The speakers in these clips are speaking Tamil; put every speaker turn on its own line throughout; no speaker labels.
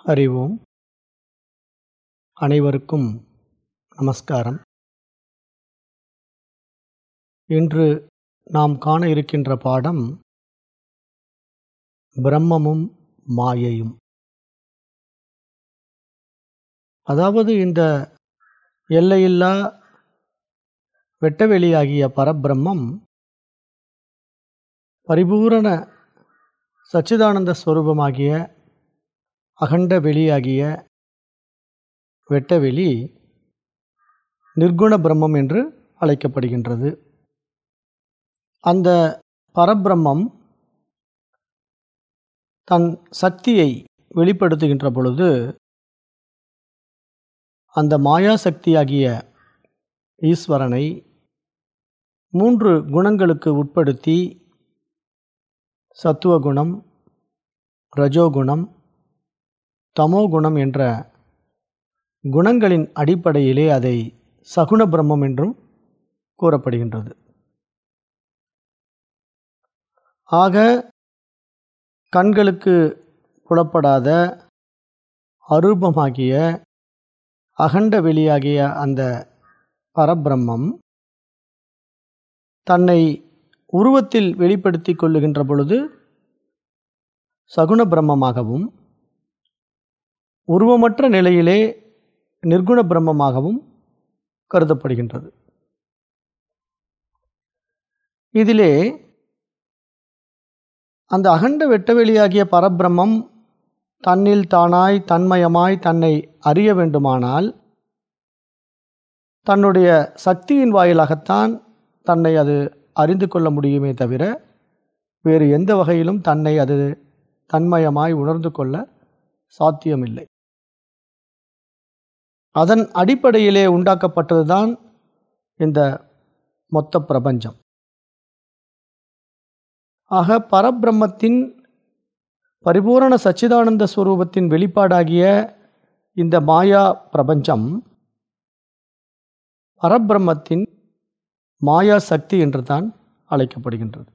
அறிவோம் அனைவருக்கும் நமஸ்காரம் இன்று நாம் காண இருக்கின்ற பாடம் பிரம்மமும் மாயையும் அதாவது இந்த எல்லையில்லா வெட்டவெளியாகிய பரபிரம்மம் பரிபூரண சச்சிதானந்த ஸ்வரூபமாகிய அகண்ட வெளியாகிய வெட்டவெளி நிர்குண பிரம்மம் என்று அழைக்கப்படுகின்றது அந்த பரபிரம்மம் தன் சக்தியை வெளிப்படுத்துகின்ற பொழுது அந்த மாயா சக்தியாகிய ஈஸ்வரனை மூன்று குணங்களுக்கு உட்படுத்தி சத்துவகுணம் ரஜோகுணம் தமோகுணம் என்ற குணங்களின் அடிப்படையிலே அதை சகுண பிரம்மம் என்றும் கூறப்படுகின்றது ஆக கண்களுக்கு புலப்படாத அரூபமாகிய அகண்ட வெளியாகிய அந்த பரபிரம்மம் தன்னை உருவத்தில் வெளிப்படுத்தி கொள்ளுகின்ற பொழுது சகுண பிரம்மமாகவும் உருவமற்ற நிலையிலே நிர்குண பிரம்மமாகவும் கருதப்படுகின்றது இதிலே அந்த அகண்ட வெட்டவெளியாகிய பரபிரம்மம் தன்னில் தானாய் தன்மயமாய் தன்னை அறிய வேண்டுமானால் தன்னுடைய சக்தியின் வாயிலாகத்தான் தன்னை அது அறிந்து கொள்ள முடியுமே தவிர வேறு எந்த வகையிலும் தன்னை அது தன்மயமாய் உணர்ந்து கொள்ள சாத்தியமில்லை அதன் அடிப்படையிலே உண்டாக்கப்பட்டதுதான் இந்த மொத்த பிரபஞ்சம் ஆக பரபிரம்மத்தின் பரிபூரண சச்சிதானந்த ஸ்வரூபத்தின் வெளிப்பாடாகிய இந்த மாயா பிரபஞ்சம் பரபிரம்மத்தின் மாயா சக்தி என்று தான் அழைக்கப்படுகின்றது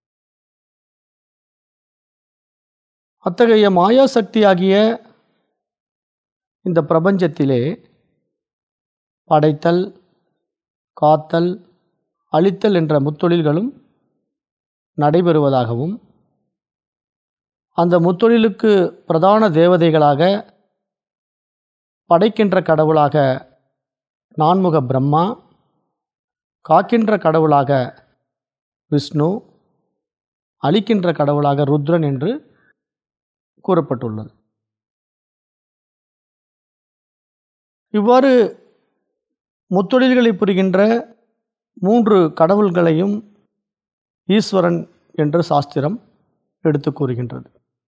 அத்தகைய மாயா சக்தியாகிய இந்த பிரபஞ்சத்திலே படைத்தல் காத்தல் அழித்தல் என்ற முத்தொழில்களும் நடைபெறுவதாகவும் அந்த முத்தொழிலுக்கு பிரதான தேவதைகளாக படைக்கின்ற கடவுளாக நான்முக பிரம்மா காக்கின்ற கடவுளாக விஷ்ணு அழிக்கின்ற கடவுளாக ருத்ரன் என்று கூறப்பட்டுள்ளது இவ்வாறு முத்தொழில்களை புரிகின்ற மூன்று கடவுள்களையும் ஈஸ்வரன் என்று சாஸ்திரம் எடுத்து கூறுகின்றது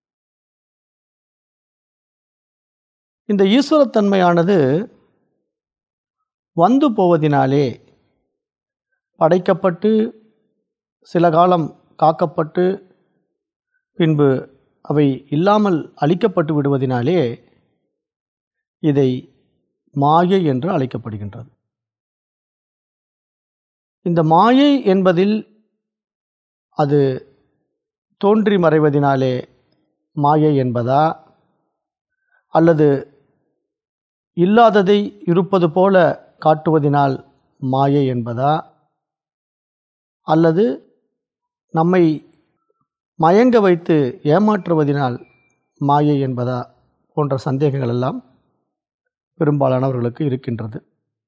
இந்த ஈஸ்வரத்தன்மையானது வந்து போவதினாலே படைக்கப்பட்டு சில காலம் காக்கப்பட்டு பின்பு அவை இல்லாமல் அழிக்கப்பட்டு விடுவதினாலே இதை மாயை என்று அழைக்கப்படுகின்றது இந்த மாயை என்பதில் அது தோன்றி மறைவதினாலே மாயை என்பதா அல்லது இல்லாததை இருப்பது போல காட்டுவதினால் மாயை என்பதா அல்லது நம்மை மயங்க வைத்து ஏமாற்றுவதினால் மாயை என்பதா போன்ற சந்தேகங்கள் எல்லாம் பெரும்பாலானவர்களுக்கு இருக்கின்றது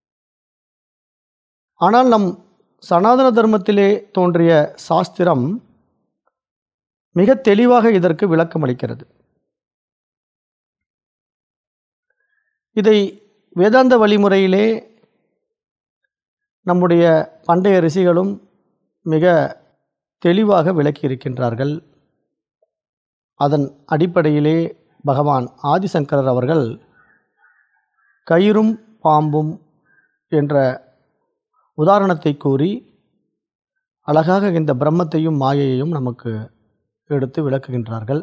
ஆனால் நம் சனாதன தர்மத்திலே தோன்றிய சாஸ்திரம் மிக தெளிவாக இதற்கு விளக்கம் அளிக்கிறது இதை வேதாந்த வழிமுறையிலே நம்முடைய பண்டைய ரிஷிகளும் மிக தெளிவாக விளக்கியிருக்கின்றார்கள் அதன் அடிப்படையிலே பகவான் ஆதிசங்கரர் அவர்கள் கயிறும் பாம்பும் என்ற உதாரணத்தை கூறி அழகாக இந்த பிரம்மத்தையும் மாயையையும் நமக்கு எடுத்து விளக்குகின்றார்கள்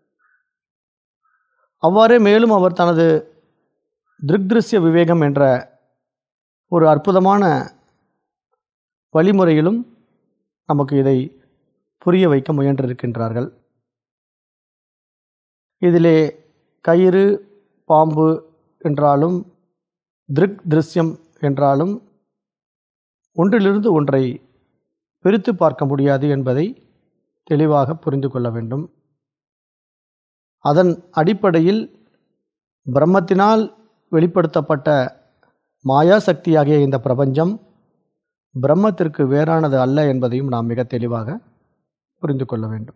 அவ்வாறே மேலும் அவர் தனது திருக்திருஷ்ய விவேகம் என்ற ஒரு அற்புதமான வழிமுறையிலும் நமக்கு இதை புரிய வைக்க முயன்றிருக்கின்றார்கள் இதிலே கயிறு பாம்பு என்றாலும் திருக் திருஷ்யம் என்றாலும் ஒன்றிலிருந்து ஒன்றை பிரித்து பார்க்க முடியாது என்பதை தெளிவாக புரிந்து கொள்ள வேண்டும் அதன் அடிப்படையில் பிரம்மத்தினால் வெளிப்படுத்தப்பட்ட மாயா சக்தியாகிய இந்த பிரபஞ்சம் பிரம்மத்திற்கு வேறானது அல்ல என்பதையும் நாம் மிக தெளிவாக புரிந்து கொள்ள வேண்டும்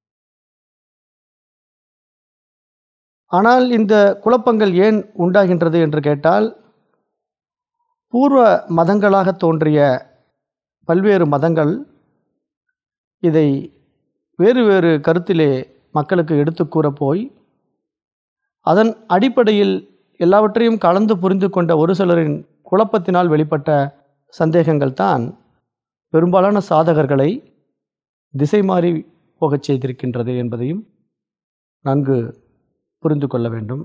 ஆனால் இந்த குழப்பங்கள் ஏன் உண்டாகின்றது என்று கேட்டால் பூர்வ மதங்களாக தோன்றிய பல்வேறு மதங்கள் இதை வேறு வேறு கருத்திலே மக்களுக்கு எடுத்து கூற போய் அதன் அடிப்படையில் எல்லாவற்றையும் கலந்து புரிந்து கொண்ட ஒரு சிலரின் குழப்பத்தினால் வெளிப்பட்ட சந்தேகங்கள் தான் பெரும்பாலான சாதகர்களை திசை மாறி போகச் செய்திருக்கின்றது என்பதையும் நன்கு புரிந்து கொள்ள வேண்டும்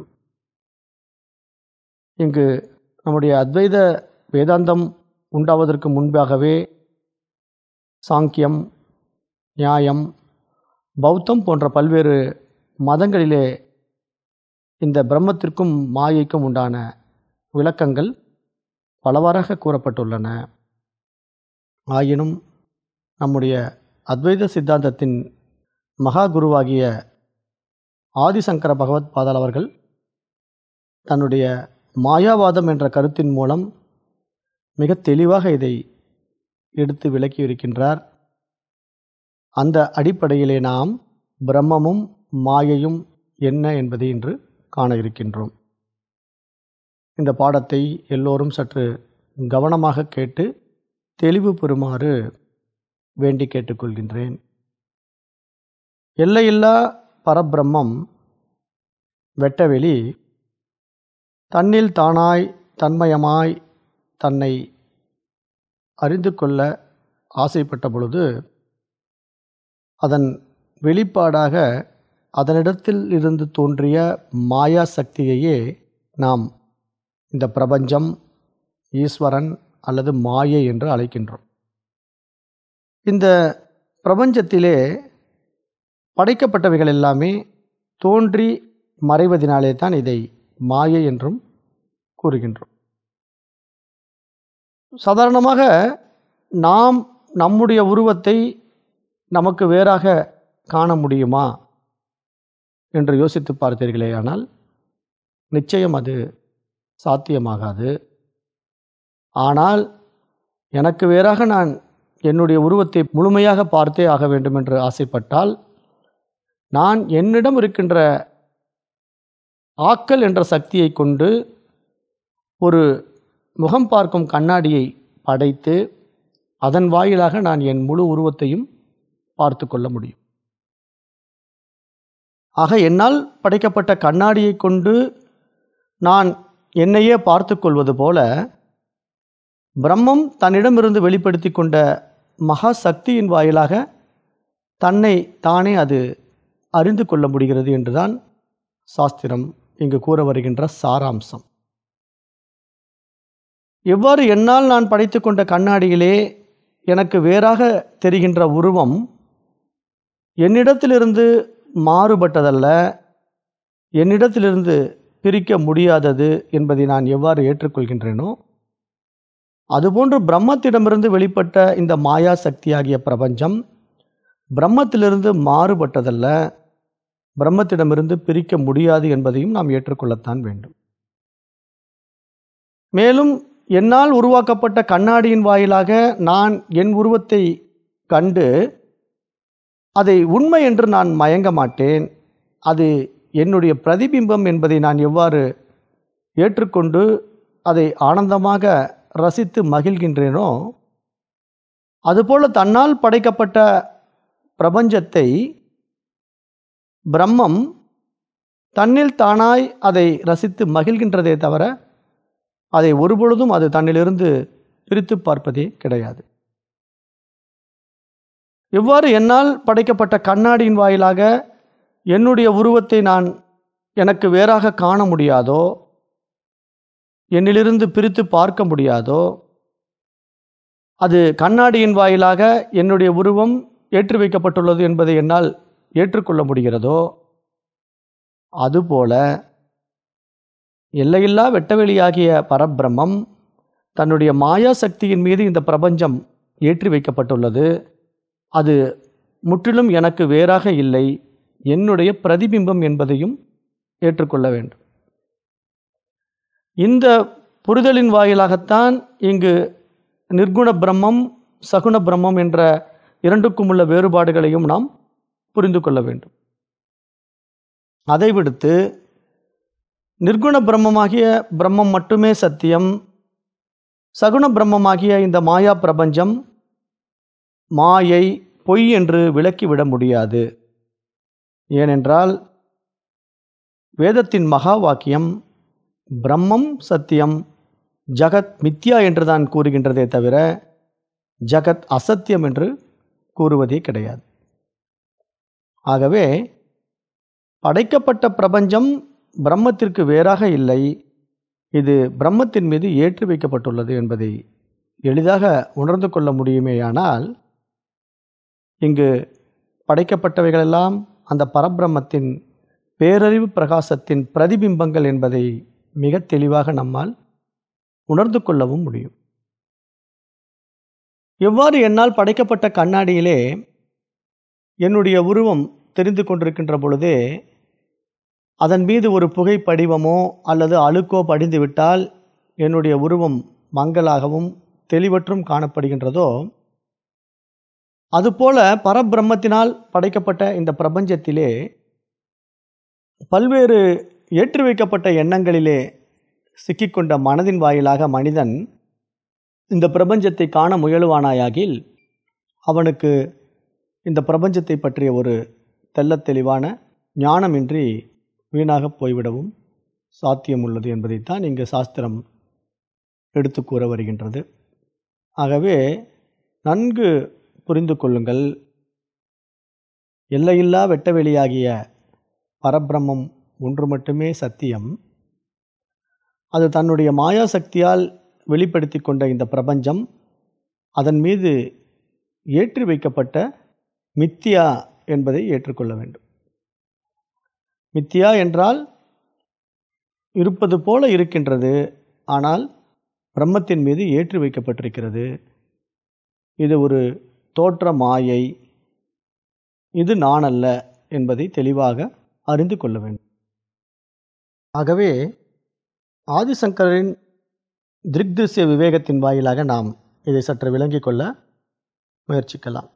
இங்கு நம்முடைய அத்வைத வேதாந்தம் உண்டாவதற்கு முன்பாகவே சாங்கியம் நியாயம் பௌத்தம் போன்ற பல்வேறு மதங்களிலே இந்த பிரம்மத்திற்கும் மாயைக்கும் உண்டான விளக்கங்கள் பலவாறாக கூறப்பட்டுள்ளன ஆயினும் நம்முடைய அத்வைத சித்தாந்தத்தின் மகா குருவாகிய ஆதிசங்கர பகவத் பாதால் அவர்கள் தன்னுடைய மாயாவாதம் என்ற கருத்தின் மூலம் மிக தெளிவாக இதை எடுத்து விளக்கியிருக்கின்றார் அந்த அடிப்படையிலே நாம் பிரம்மமும் மாயையும் என்ன என்பதை இன்று காண இருக்கின்றோம் இந்த பாடத்தை எல்லோரும் சற்று கவனமாக கேட்டு தெளிவு பெறுமாறு வேண்டி கேட்டுக்கொள்கின்றேன் எல்லையில்லா பரபிரம்மம் வெட்டவெளி தன்னில் தானாய் தன்மயமாய் தன்னை அறிந்து கொள்ள ஆசைப்பட்ட பொழுது அதன் வெளிப்பாடாக அதனிடத்தில் இருந்து தோன்றிய மாயா சக்தியையே நாம் இந்த பிரபஞ்சம் ஈஸ்வரன் அல்லது மாயை என்று அழைக்கின்றோம் இந்த பிரபஞ்சத்திலே படைக்கப்பட்டவைகள் எல்லாமே தோன்றி மறைவதினாலே தான் இதை மாயை என்றும் கூறுகின்றோம் சாதாரணமாக நாம் நம்முடைய உருவத்தை நமக்கு வேறாக காண முடியுமா என்று யோசித்து பார்த்தீர்களே ஆனால் நிச்சயம் அது சாத்தியமாகாது ஆனால் எனக்கு வேறாக நான் என்னுடைய உருவத்தை முழுமையாக பார்த்தே ஆக வேண்டும் என்று ஆசைப்பட்டால் நான் என்னிடம் இருக்கின்ற ஆக்கல் என்ற சக்தியை கொண்டு ஒரு முகம் பார்க்கும் கண்ணாடியை படைத்து அதன் வாயிலாக நான் என் முழு உருவத்தையும் பார்த்து கொள்ள முடியும் ஆக என்னால் படைக்கப்பட்ட கண்ணாடியை கொண்டு நான் என்னையே பார்த்து கொள்வது போல பிரம்மம் தன்னிடமிருந்து வெளிப்படுத்தி கொண்ட மகா சக்தியின் வாயிலாக தன்னை தானே அது அறிந்து கொள்ள முடிகிறது என்றுதான் சாஸ்திரம் இங்கு கூற வருகின்ற சாராம்சம் எவ்வாறு என்னால் நான் படைத்து கொண்ட கண்ணாடியிலே எனக்கு வேறாக தெரிகின்ற உருவம் என்னிடத்திலிருந்து மாறுபட்டதல்ல என்னிடத்திலிருந்து பிரிக்க முடியாதது என்பதை நான் எவ்வாறு ஏற்றுக்கொள்கின்றேனோ அதுபோன்று பிரம்மத்திடமிருந்து வெளிப்பட்ட இந்த மாயா சக்தியாகிய பிரபஞ்சம் பிரம்மத்திலிருந்து மாறுபட்டதல்ல பிரம்மத்திடமிருந்து பிரிக்க முடியாது என்பதையும் நாம் ஏற்றுக்கொள்ளத்தான் வேண்டும் மேலும் என்னால் உருவாக்கப்பட்ட கண்ணாடியின் வாயிலாக நான் என் உருவத்தை கண்டு அதை உண்மை என்று நான் மயங்க மாட்டேன் அது என்னுடைய பிரதிபிம்பம் என்பதை நான் எவ்வாறு ஏற்றுக்கொண்டு அதை ஆனந்தமாக ரசித்து மகிழ்கின்றேனோ அதுபோல தன்னால் படைக்கப்பட்ட பிரபஞ்சத்தை பிரம்மம் தன்னில் தானாய் அதை ரசித்து மகிழ்கின்றதே தவிர அதை ஒருபொழுதும் அது தன்னிலிருந்து பிரித்து பார்ப்பதே கிடையாது எவ்வாறு என்னால் படைக்கப்பட்ட கண்ணாடியின் வாயிலாக என்னுடைய உருவத்தை நான் எனக்கு வேறாக காண முடியாதோ என்னிலிருந்து பிரித்து பார்க்க முடியாதோ அது கண்ணாடியின் வாயிலாக என்னுடைய உருவம் ஏற்றி வைக்கப்பட்டுள்ளது என்பதை என்னால் ஏற்றுக்கொள்ள முடிகிறதோ அதுபோல எல்லையில்லா வெட்டவெளியாகிய பரபிரம்மம் தன்னுடைய மாயா சக்தியின் மீது இந்த பிரபஞ்சம் ஏற்றி வைக்கப்பட்டுள்ளது அது முற்றிலும் எனக்கு வேறாக இல்லை என்னுடைய பிரதிபிம்பம் என்பதையும் ஏற்றுக்கொள்ள வேண்டும் இந்த புரிதலின் வாயிலாகத்தான் இங்கு நிர்குண பிரம்மம் சகுண பிரம்மம் என்ற இரண்டுக்கும் உள்ள வேறுபாடுகளையும் நாம் புரிந்து கொள்ள வேண்டும் அதை விடுத்து நிர்குண பிரம்மமாகிய பிரம்மம் மட்டுமே சத்தியம் சகுண பிரம்மமாகிய இந்த மாயா பிரபஞ்சம் மாயை பொய் என்று விளக்கிவிட முடியாது ஏனென்றால் வேதத்தின் மகா வாக்கியம் பிரம்மம் சத்தியம் ஜகத் மித்யா என்றுதான் கூறுகின்றதே தவிர ஜகத் அசத்தியம் என்று கூறுவதே கிடையாது ஆகவே படைக்கப்பட்ட பிரபஞ்சம் பிரம்மத்திற்கு வேறாக இல்லை இது பிரம்மத்தின் மீது ஏற்றி வைக்கப்பட்டுள்ளது என்பதை எளிதாக உணர்ந்து கொள்ள முடியுமேயானால் இங்கு படைக்கப்பட்டவைகளெல்லாம் அந்த பரபிரம்மத்தின் பேரறிவு பிரகாசத்தின் பிரதிபிம்பங்கள் என்பதை மிக தெளிவாக நம்மால் உணர்ந்து கொள்ளவும் முடியும் எவ்வாறு என்னால் படைக்கப்பட்ட கண்ணாடியிலே என்னுடைய உருவம் தெரிந்து கொண்டிருக்கின்ற பொழுதே அதன் மீது ஒரு புகை படிவமோ அல்லது அழுக்கோ படிந்துவிட்டால் என்னுடைய உருவம் மங்களாகவும் தெளிவற்றும் காணப்படுகின்றதோ அதுபோல பரபிரம்மத்தினால் படைக்கப்பட்ட இந்த பிரபஞ்சத்திலே பல்வேறு ஏற்றி வைக்கப்பட்ட எண்ணங்களிலே சிக்கிக்கொண்ட மனதின் வாயிலாக மனிதன் இந்த பிரபஞ்சத்தை காண முயலுவானாயாகில் அவனுக்கு இந்த பிரபஞ்சத்தை பற்றிய ஒரு தெள்ளத் தெளிவான ஞானமின்றி வீணாக போய்விடவும் சாத்தியம் உள்ளது என்பதைத்தான் இங்கு சாஸ்திரம் எடுத்து கூற வருகின்றது ஆகவே நன்கு புரிந்து கொள்ளுங்கள் எல்லையில்லா வெட்டவெளியாகிய பரபிரம்மம் ஒன்று மட்டுமே சத்தியம் அது தன்னுடைய மாயா சக்தியால் வெளிப்படுத்தி கொண்ட இந்த பிரபஞ்சம் அதன் மீது ஏற்றி வைக்கப்பட்ட மித்தியா என்பதை ஏற்றுக்கொள்ள வேண்டும் மித்தியா என்றால் இருப்பது போல இருக்கின்றது ஆனால் பிரம்மத்தின் மீது ஏற்றி வைக்கப்பட்டிருக்கிறது இது ஒரு தோற்ற மாயை இது நான் அல்ல என்பதை தெளிவாக அறிந்து கொள்ள வேண்டும் ஆகவே ஆதிசங்கரின் திருக்திருஷ்ய விவேகத்தின் வாயிலாக நாம் இதை சற்று விளங்கிக் கொள்ள முயற்சிக்கலாம்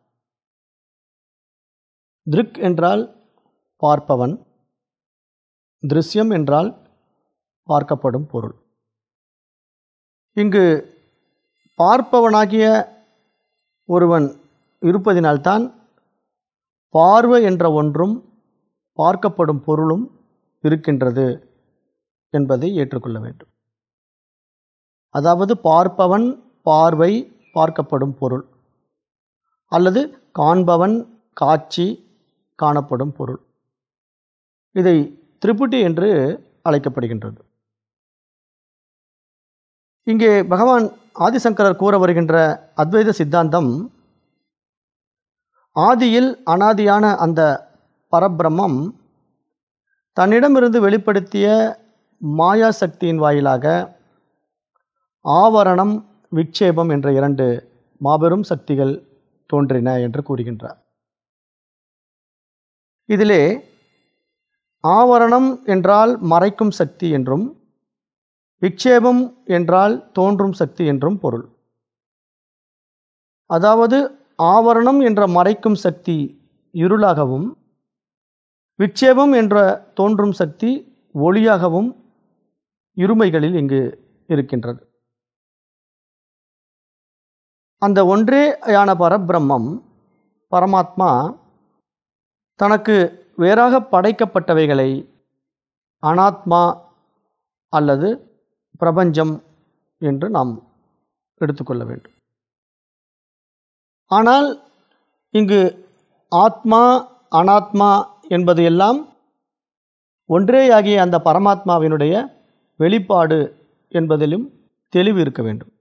திருக் என்றால் பார்ப்பவன் திருஷ்யம் என்றால் பார்க்கப்படும் பொருள் இங்கு பார்ப்பவனாகிய ஒருவன் இருப்பதினால்தான் பார்வை என்ற ஒன்றும் பார்க்கப்படும் பொருளும் இருக்கின்றது என்பதை ஏற்றுக்கொள்ள வேண்டும் அதாவது பார்ப்பவன் பார்வை பார்க்கப்படும் பொருள் அல்லது காண்பவன் காட்சி காணப்படும் பொருள் இதை திரிபுட்டி என்று அழைக்கப்படுகின்றது இங்கே பகவான் ஆதிசங்கரர் கூற வருகின்ற அத்வைத சித்தாந்தம் ஆதியில் அனாதியான அந்த பரபிரம்மம் தன்னிடமிருந்து வெளிப்படுத்திய மாயா சக்தியின் வாயிலாக ஆவரணம் விக்ஷேபம் என்ற இரண்டு மாபெரும் சக்திகள் தோன்றின என்று கூறுகின்றார் இதிலே ஆவரணம் என்றால் மறைக்கும் சக்தி என்றும் விக்ஷேபம் என்றால் தோன்றும் சக்தி என்றும் பொருள் அதாவது ஆவரணம் என்ற மறைக்கும் சக்தி இருளாகவும் விக்ஷேபம் என்ற தோன்றும் சக்தி ஒளியாகவும் இருமைகளில் இங்கு இருக்கின்றது அந்த ஒன்றேயான பரபிரம்மம் பரமாத்மா தனக்கு வேறாக படைக்கப்பட்டவைகளை அனாத்மா அல்லது பிரபஞ்சம் என்று நாம் எடுத்துக்கொள்ள வேண்டும் ஆனால் இங்கு ஆத்மா அனாத்மா என்பது எல்லாம் ஒன்றேயாகிய அந்த பரமாத்மாவினுடைய வெளிப்பாடு என்பதிலும் தெளிவு இருக்க வேண்டும்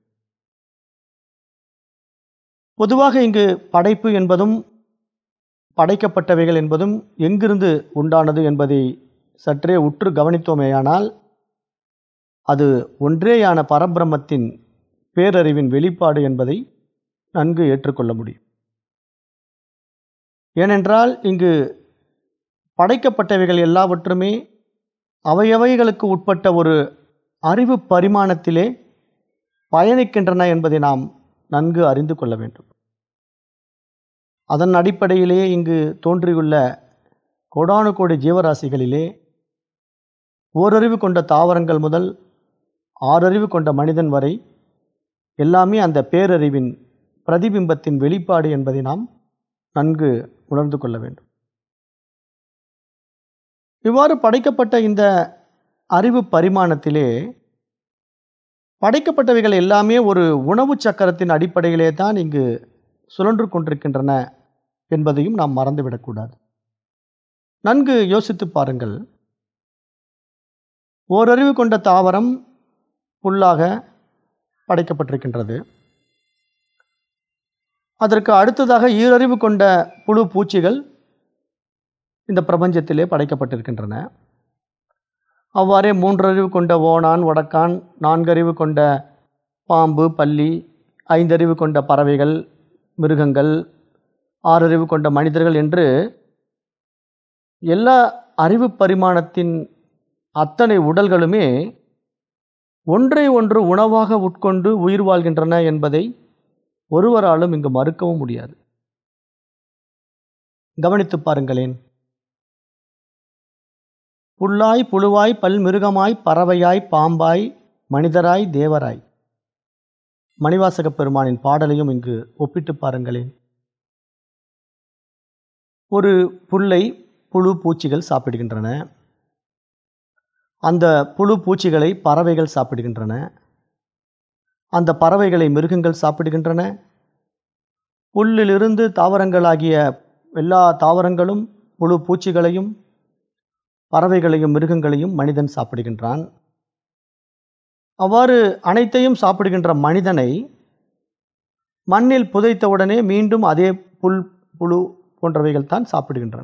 பொதுவாக இங்கு படைப்பு என்பதும் படைக்கப்பட்டவைகள் என்பதும் எங்கிருந்து உண்டானது என்பதை சற்றே உற்று கவனித்தோமேயானால் அது ஒன்றேயான பரபிரம்மத்தின் பேரறிவின் வெளிப்பாடு என்பதை நன்கு ஏற்றுக்கொள்ள முடியும் ஏனென்றால் இங்கு படைக்கப்பட்டவைகள் எல்லாவற்றுமே அவையவைகளுக்கு உட்பட்ட ஒரு அறிவு பரிமாணத்திலே பயணிக்கின்றன என்பதை நாம் நன்கு அறிந்து கொள்ள வேண்டும் அதன் அடிப்படையிலே இங்கு தோன்றியுள்ள கோடானு கோடி ஜீவராசிகளிலே ஓரறிவு கொண்ட தாவரங்கள் முதல் ஆறறிவு கொண்ட மனிதன் வரை எல்லாமே அந்த பேரறிவின் பிரதிபிம்பத்தின் வெளிப்பாடு என்பதை நாம் நன்கு உணர்ந்து கொள்ள வேண்டும் இவ்வாறு படைக்கப்பட்ட இந்த அறிவு பரிமாணத்திலே படைக்கப்பட்டவைகள் எல்லாமே ஒரு உணவு சக்கரத்தின் அடிப்படையிலே தான் இங்கு சுழன்று கொண்டிருக்கின்றன என்பதையும் நாம் மறந்துவிடக்கூடாது நன்கு யோசித்து பாருங்கள் ஓரறிவு கொண்ட தாவரம் புல்லாக படைக்கப்பட்டிருக்கின்றது அதற்கு அடுத்ததாக ஈரறிவு கொண்ட புழு பூச்சிகள் இந்த பிரபஞ்சத்திலே படைக்கப்பட்டிருக்கின்றன அவ்வாறே மூன்றறிவு கொண்ட ஓணான் வடக்கான் நான்கறிவு கொண்ட பாம்பு பல்லி ஐந்தறிவு கொண்ட பறவைகள் மிருகங்கள் ஆறறிவு கொண்ட மனிதர்கள் என்று எல்லா அறிவு பரிமாணத்தின் அத்தனை உடல்களுமே ஒன்றை ஒன்று உணவாக உட்கொண்டு உயிர் வாழ்கின்றன என்பதை ஒருவராலும் இங்கு மறுக்கவும் முடியாது கவனித்து பாருங்களேன் புல்லாய் புழுவாய் பல்மிருகமாய் பறவையாய் பாம்பாய் மனிதராய் தேவராய் மணிவாசகப் பெருமானின் பாடலையும் இங்கு ஒப்பிட்டு பாருங்களேன் ஒரு புல்லை புழு பூச்சிகள் சாப்பிடுகின்றன அந்த புழு பூச்சிகளை பறவைகள் சாப்பிடுகின்றன அந்த பறவைகளை மிருகங்கள் சாப்பிடுகின்றன புல்லிலிருந்து தாவரங்களாகிய எல்லா தாவரங்களும் புழு பூச்சிகளையும் பறவைகளையும் மிருகங்களையும் மனிதன் சாப்பிடுகின்றான் அவ்வாறு அனைத்தையும் சாப்பிடுகின்ற மனிதனை மண்ணில் புதைத்தவுடனே மீண்டும் அதே புல் புழு போன்றவைகள் தான் சாப்பிடுகின்றன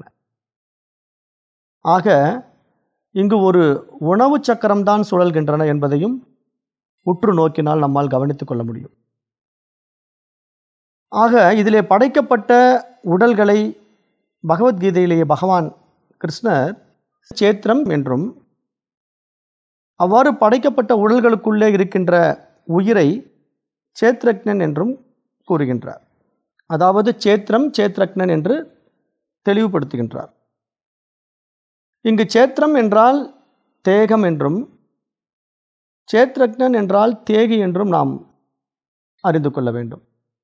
ஆக இங்கு ஒரு உணவு சக்கரம்தான் சுழல்கின்றன என்பதையும் உற்று நோக்கினால் நம்மால் கவனித்துக் கொள்ள முடியும் ஆக இதிலே படைக்கப்பட்ட உடல்களை பகவத்கீதையிலேயே பகவான் கிருஷ்ணர் சேத்திரம் என்றும் அவ்வாறு படைக்கப்பட்ட உடல்களுக்குள்ளே இருக்கின்ற உயிரை சேத்ரக்னன் என்றும் கூறுகின்றார் அதாவது சேத்திரம் சேத்ரக்னன் என்று தெளிவுபடுத்துகின்றார் இங்கு சேத்திரம் என்றால் தேகம் என்றும் சேத்ரக்னன் என்றால் தேகி என்றும் நாம் அறிந்து கொள்ள வேண்டும்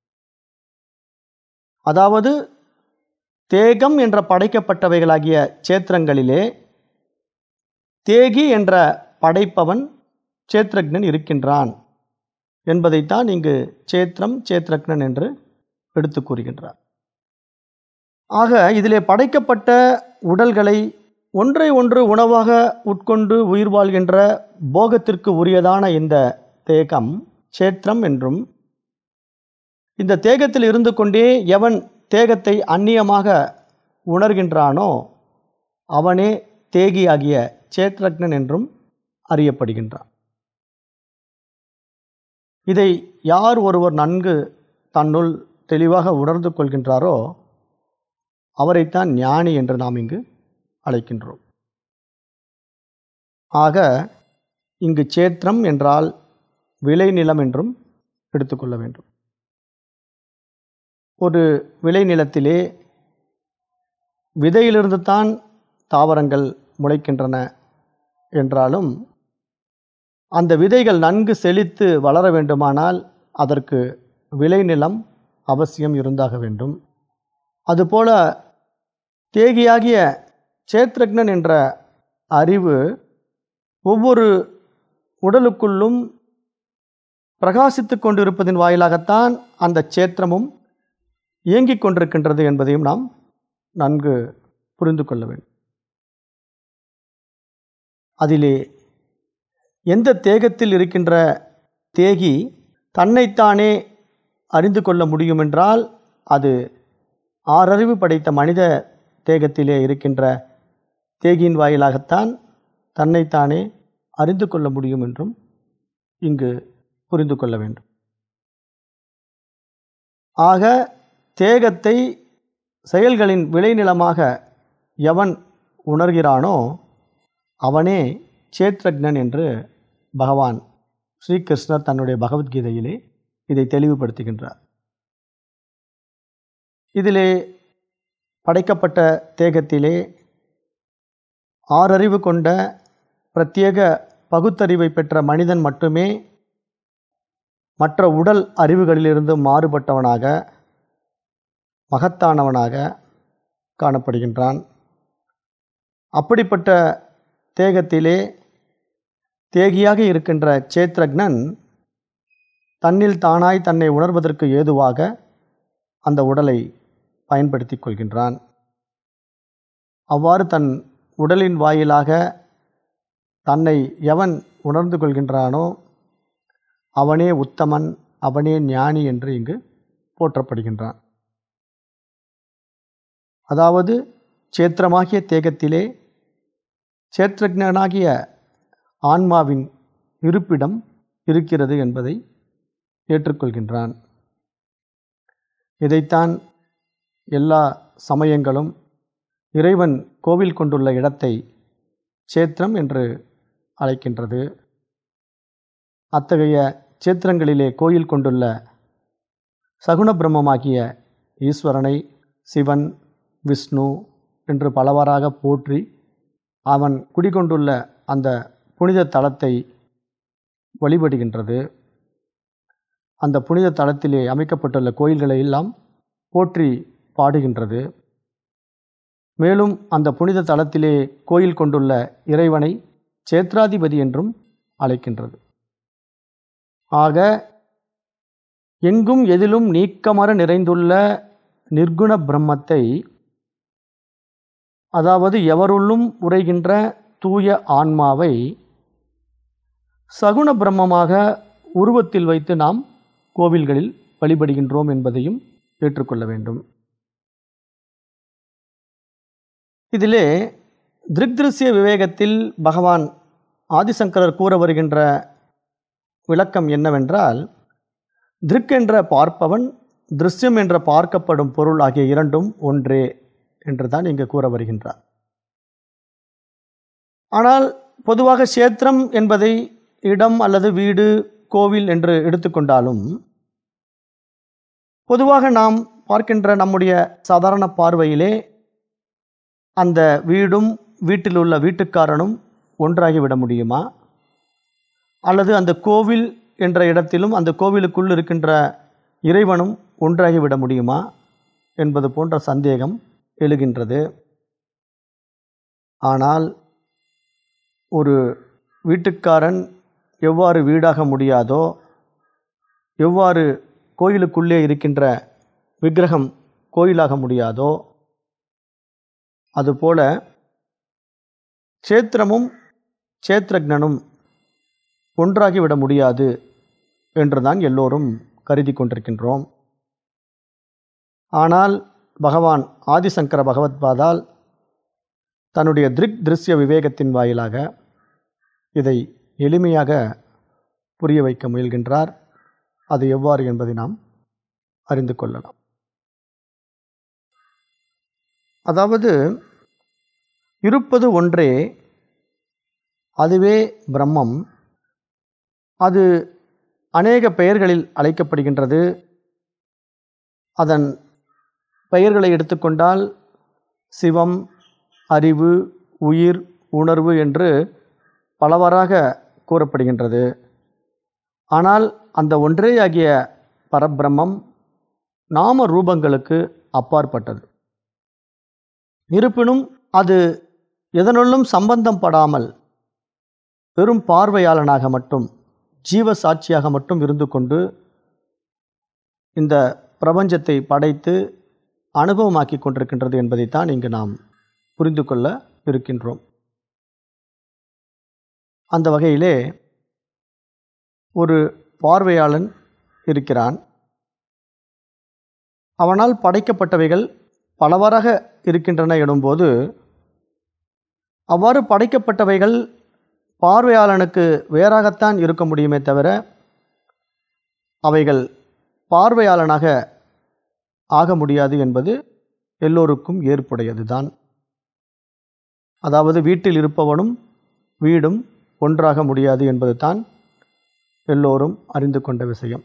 அதாவது தேகம் என்ற படைக்கப்பட்டவைகளாகிய சேத்திரங்களிலே தேகி என்ற படைப்பவன் சேத்ரக்னன் இருக்கின்றான் என்பதைத்தான் இங்கு சேத்திரம் சேத்ரக்னன் என்று எடுத்து கூறுகின்றார் ஆக இதிலே படைக்கப்பட்ட உடல்களை ஒன்றை ஒன்று உணவாக உட்கொண்டு உயிர் வாழ்கின்ற போகத்திற்கு உரியதான இந்த தேகம் சேத்திரம் என்றும் இந்த தேகத்தில் இருந்து கொண்டே எவன் தேகத்தை அந்நியமாக உணர்கின்றானோ அவனே தேகியாகிய சேத்ரக்னன் என்றும் அறியப்படுகின்றான் இதை யார் ஒருவர் நன்கு தன்னுள் தெளிவாக உணர்ந்து கொள்கின்றாரோ அவரைத்தான் ஞானி என்று நாம் இங்கு அழைக்கின்றோம் ஆக இங்கு சேத்திரம் என்றால் விளைநிலம் என்றும் எடுத்துக்கொள்ள வேண்டும் ஒரு விளைநிலத்திலே விதையிலிருந்து தான் தாவரங்கள் முளைக்கின்றன என்றாலும் அந்த விதைகள் நன்கு செழித்து வளர வேண்டுமானால் அதற்கு விளைநிலம் அவசியம் இருந்தாக வேண்டும் அதுபோல தேகியாகிய சேத்ரக்னன் என்ற அறிவு ஒவ்வொரு உடலுக்குள்ளும் பிரகாசித்து கொண்டிருப்பதின் வாயிலாகத்தான் அந்த சேத்திரமும் இயங்கிக் கொண்டிருக்கின்றது என்பதையும் நாம் நன்கு புரிந்து கொள்ள வேண்டும் அதிலே எந்த தேகத்தில் இருக்கின்ற தேகி தன்னைத்தானே அறிந்து கொள்ள முடியும் என்றால் அது ஆறறிவு படைத்த மனித தேகத்திலே இருக்கின்ற தேகியின் வாயிலாகத்தான் தன்னைத்தானே அறிந்து கொள்ள முடியும் என்றும் இங்கு புரிந்து கொள்ள வேண்டும் ஆக தேகத்தை செயல்களின் விளைநிலமாக எவன் உணர்கிறானோ அவனே சேத்ரக்னன் என்று பகவான் ஸ்ரீகிருஷ்ணர் தன்னுடைய பகவத்கீதையிலே இதை தெளிவுபடுத்துகின்றார் இதிலே படைக்கப்பட்ட தேகத்திலே ஆறறிவு கொண்ட பிரத்யேக பகுத்தறிவை பெற்ற மனிதன் மட்டுமே மற்ற உடல் அறிவுகளிலிருந்து மாறுபட்டவனாக மகத்தானவனாக காணப்படுகின்றான் அப்படிப்பட்ட தேகத்திலே தேகியாக இருக்கின்ற சேத்ரக்னன் தன்னில் தானாய் தன்னை உணர்வதற்கு ஏதுவாக அந்த உடலை பயன்படுத்தி கொள்கின்றான் அவ்வாறு தன் உடலின் வாயிலாக தன்னை எவன் உணர்ந்து கொள்கின்றானோ அவனே உத்தமன் அவனே ஞானி என்று இங்கு போற்றப்படுகின்றான் அதாவது சேத்திரமாகிய தேகத்திலே சேத்திரஜனாகிய ஆன்மாவின் இருப்பிடம் இருக்கிறது என்பதை ஏற்றுக்கொள்கின்றான் இதைத்தான் எல்லா சமயங்களும் இறைவன் கோவில் கொண்டுள்ள இடத்தை சேத்திரம் என்று அழைக்கின்றது அத்தகைய சேத்திரங்களிலே கோயில் கொண்டுள்ள சகுண பிரம்மமாகிய ஈஸ்வரனை சிவன் விஷ்ணு என்று பலவாறாக போற்றி அவன் குடிகொண்டுள்ள அந்த புனித தலத்தை வழிபடுகின்றது அந்த புனித தலத்திலே அமைக்கப்பட்டுள்ள கோயில்களை எல்லாம் போற்றி பாடுகின்றது மேலும் அந்த புனித தலத்திலே கோயில் கொண்டுள்ள இறைவனை சேத்ராதிபதி என்றும் அழைக்கின்றது ஆக எங்கும் எதிலும் நீக்கமர நிறைந்துள்ள நிர்குண பிரம்மத்தை அதாவது எவருள்ளும் உரைகின்ற தூய ஆன்மாவை சகுண பிரம்மமாக உருவத்தில் வைத்து நாம் கோவில்களில் வழிபடுகின்றோம் என்பதையும் ஏற்றுக்கொள்ள வேண்டும் இதிலே திருக்திருஷ்ய விவேகத்தில் பகவான் ஆதிசங்கரர் கூற வருகின்ற விளக்கம் என்னவென்றால் திருக் என்ற பார்ப்பவன் திருஷ்யம் என்ற பார்க்கப்படும் பொருள் ஆகிய இரண்டும் ஒன்றே என்று தான் இங்கு கூற வருகின்றார் ஆனால் பொதுவாக சேத்திரம் என்பதை இடம் அல்லது வீடு கோவில் என்று எடுத்துக்கொண்டாலும் பொதுவாக நாம் பார்க்கின்ற நம்முடைய சாதாரண பார்வையிலே அந்த வீடும் வீட்டில் உள்ள வீட்டுக்காரனும் ஒன்றாகிவிட முடியுமா அல்லது அந்த கோவில் என்ற இடத்திலும் அந்த கோவிலுக்குள் இருக்கின்ற இறைவனும் ஒன்றாகிவிட முடியுமா என்பது போன்ற சந்தேகம் எழுகின்றது ஆனால் ஒரு வீட்டுக்காரன் எவ்வாறு வீடாக முடியாதோ எவ்வாறு கோயிலுக்குள்ளே இருக்கின்ற விக்கிரகம் கோயிலாக முடியாதோ அதுபோல சேத்திரமும் சேத்திரக்னனும் ஒன்றாகிவிட முடியாது என்றுதான் எல்லோரும் கருதி கொண்டிருக்கின்றோம் ஆனால் பகவான் ஆதிசங்கர பகவத்பாதால் தன்னுடைய திருக் திருஷ்ய விவேகத்தின் வாயிலாக இதை எளிமையாக புரிய வைக்க முயல்கின்றார் அது எவ்வாறு என்பதை நாம் அறிந்து கொள்ளலாம் அதாவது இருப்பது ஒன்றே அதுவே பிரம்மம் அது அநேக பெயர்களில் அழைக்கப்படுகின்றது அதன் பெயர்களை எடுத்துக்கொண்டால் சிவம் அறிவு உயிர் உணர்வு என்று பலவாறாக கூறப்படுகின்றது ஆனால் அந்த ஒன்றேயாகிய பரபிரம்மம் நாம ரூபங்களுக்கு அப்பாற்பட்டது இருப்பினும் அது எதனுள்ளும் சம்பந்தம் படாமல் வெறும் பார்வையாளனாக மட்டும் ஜீவ சாட்சியாக மட்டும் இருந்து கொண்டு இந்த பிரபஞ்சத்தை படைத்து அனுபவமாக்கி கொண்டிருக்கின்றது என்பதைத்தான் இங்கு நாம் புரிந்து கொள்ள இருக்கின்றோம் அந்த வகையிலே ஒரு பார்வையாளன் இருக்கிறான் அவனால் படைக்கப்பட்டவைகள் பலவாறாக இருக்கின்றன எனும்போது அவ்வாறு படைக்கப்பட்டவைகள் பார்வையாளனுக்கு வேறாகத்தான் இருக்க முடியுமே தவிர அவைகள் பார்வையாளனாக ஆக முடியாது என்பது எல்லோருக்கும் ஏற்புடையது தான் அதாவது வீட்டில் இருப்பவனும் வீடும் ஒன்றாக முடியாது என்பது தான் எல்லோரும் அறிந்து கொண்ட விஷயம்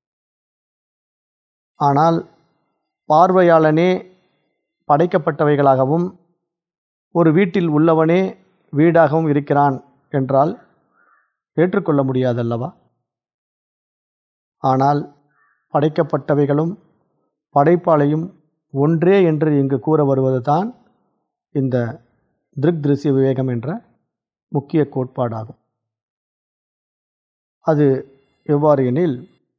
ஆனால் பார்வையாளனே படைக்கப்பட்டவைகளாகவும் ஒரு வீட்டில் உள்ளவனே வீடாகவும் இருக்கிறான் என்றால் ஏற்றுக்கொள்ள முடியாதல்லவா ஆனால் படைக்கப்பட்டவைகளும் படைப்பாளையும் ஒன்றே என்று இங்கு கூற வருவது தான் இந்த திருக் திருசிய விவேகம் என்ற முக்கிய கோட்பாடாகும் அது எவ்வாறு எனில்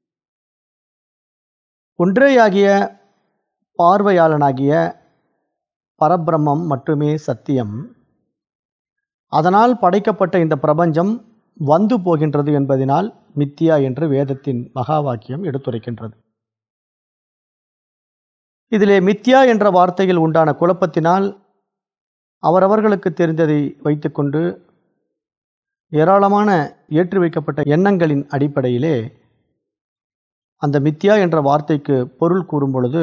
ஒன்றேயாகிய பார்வையாளனாகிய பரபிரம்மம் மட்டுமே சத்தியம் அதனால் படைக்கப்பட்ட இந்த பிரபஞ்சம் வந்து போகின்றது என்பதனால் மித்தியா என்று வேதத்தின் மகா வாக்கியம் எடுத்துரைக்கின்றது இதிலே மித்யா என்ற வார்த்தையில் உண்டான குழப்பத்தினால் அவரவர்களுக்கு தெரிந்ததை வைத்துக்கொண்டு ஏராளமான ஏற்றி வைக்கப்பட்ட எண்ணங்களின் அடிப்படையிலே அந்த மித்யா என்ற வார்த்தைக்கு பொருள் கூறும் பொழுது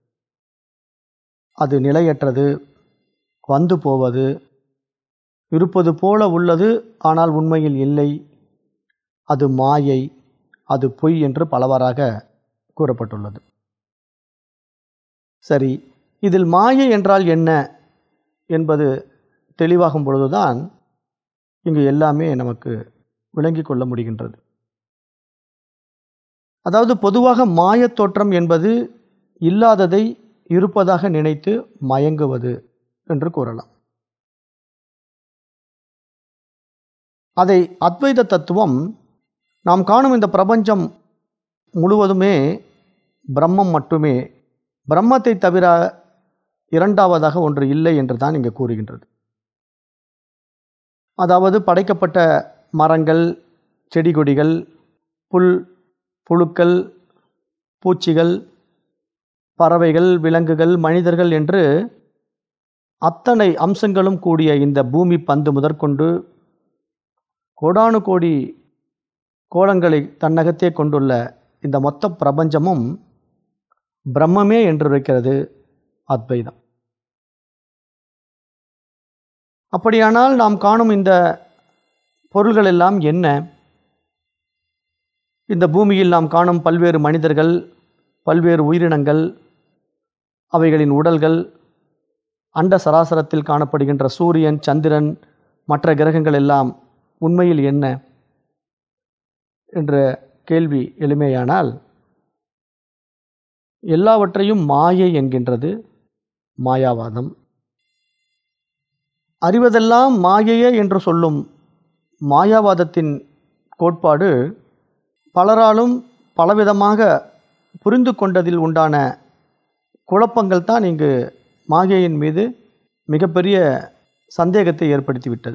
அது நிலையற்றது வந்து போவது இருப்பது போல உள்ளது ஆனால் உண்மையில் இல்லை அது மாயை அது பொய் என்று பலவாறாக கூறப்பட்டுள்ளது சரி இதில் மாயை என்றால் என்ன என்பது தெளிவாகும் பொழுதுதான் இங்கு எல்லாமே நமக்கு விளங்கிக் கொள்ள முடிகின்றது அதாவது பொதுவாக மாயத் தோற்றம் என்பது இல்லாததை இருப்பதாக நினைத்து மயங்குவது என்று கூறலாம் அதை அத்வைத தத்துவம் நாம் காணும் இந்த பிரபஞ்சம் முழுவதுமே பிரம்மம் மட்டுமே பிரம்மத்தை தவிர இரண்டாவதாக ஒன்று இல்லை என்று தான் இங்கு கூறுகின்றது அதாவது படைக்கப்பட்ட மரங்கள் செடி கொடிகள் புல் புழுக்கள் பூச்சிகள் பறவைகள் விலங்குகள் மனிதர்கள் என்று அத்தனை அம்சங்களும் கூடிய இந்த பூமி பந்து முதற்கொண்டு கோடானு கோடி கோலங்களை தன்னகத்தே கொண்டுள்ள இந்த மொத்த பிரபஞ்சமும் பிரம்மமே என்று இருக்கிறது அத்வைதம் அப்படியானால் நாம் காணும் இந்த பொருள்கள் எல்லாம் என்ன இந்த பூமியில் நாம் காணும் பல்வேறு மனிதர்கள் பல்வேறு உயிரினங்கள் அவைகளின் உடல்கள் அண்ட சராசரத்தில் காணப்படுகின்ற சூரியன் சந்திரன் மற்ற கிரகங்கள் எல்லாம் உண்மையில் என்ன என்ற கேள்வி எளிமையானால் எல்லாவற்றையும் மாயை என்கின்றது மாயாவாதம் அறிவதெல்லாம் மாயையே என்று சொல்லும் மாயாவாதத்தின் கோட்பாடு பலராலும் பலவிதமாக புரிந்து கொண்டதில் உண்டான குழப்பங்கள் தான் இங்கு மாயையின் மீது மிகப்பெரிய சந்தேகத்தை ஏற்படுத்திவிட்டது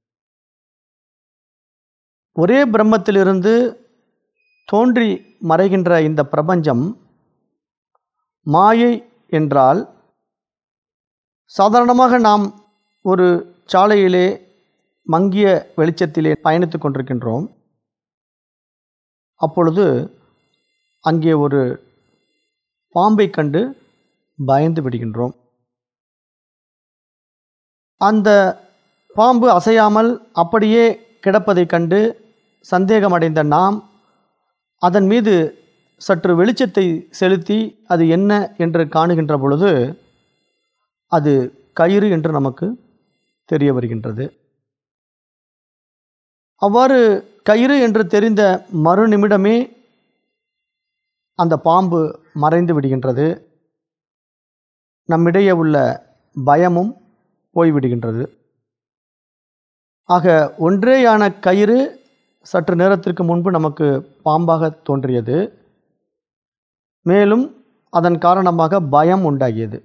ஒரே பிரம்மத்திலிருந்து தோன்றி மறைகின்ற இந்த பிரபஞ்சம் மாயை என்றால் சாதாரணமாக நாம் ஒரு சாலையிலே மங்கிய வெளிச்சத்திலே பயணித்து கொண்டிருக்கின்றோம் அப்பொழுது அங்கே ஒரு பாம்பை கண்டு பயந்து விடுகின்றோம் அந்த பாம்பு அசையாமல் அப்படியே கிடப்பதைக் கண்டு சந்தேகமடைந்த நாம் அதன் மீது சற்று வெளிச்சத்தை செலுத்தி அது என்ன என்று காணுகின்ற பொழுது அது கயிறு என்று நமக்கு தெரிய வருகின்றது அவ்வாறு கயிறு என்று தெரிந்த மறு நிமிடமே அந்த பாம்பு மறைந்து விடுகின்றது நம்மிடையே உள்ள பயமும் போய்விடுகின்றது ஆக ஒன்றேயான கயிறு சற்று நேரத்திற்கு முன்பு நமக்கு பாம்பாக தோன்றியது மேலும் அதன் காரணமாக பயம் உண்டாகியது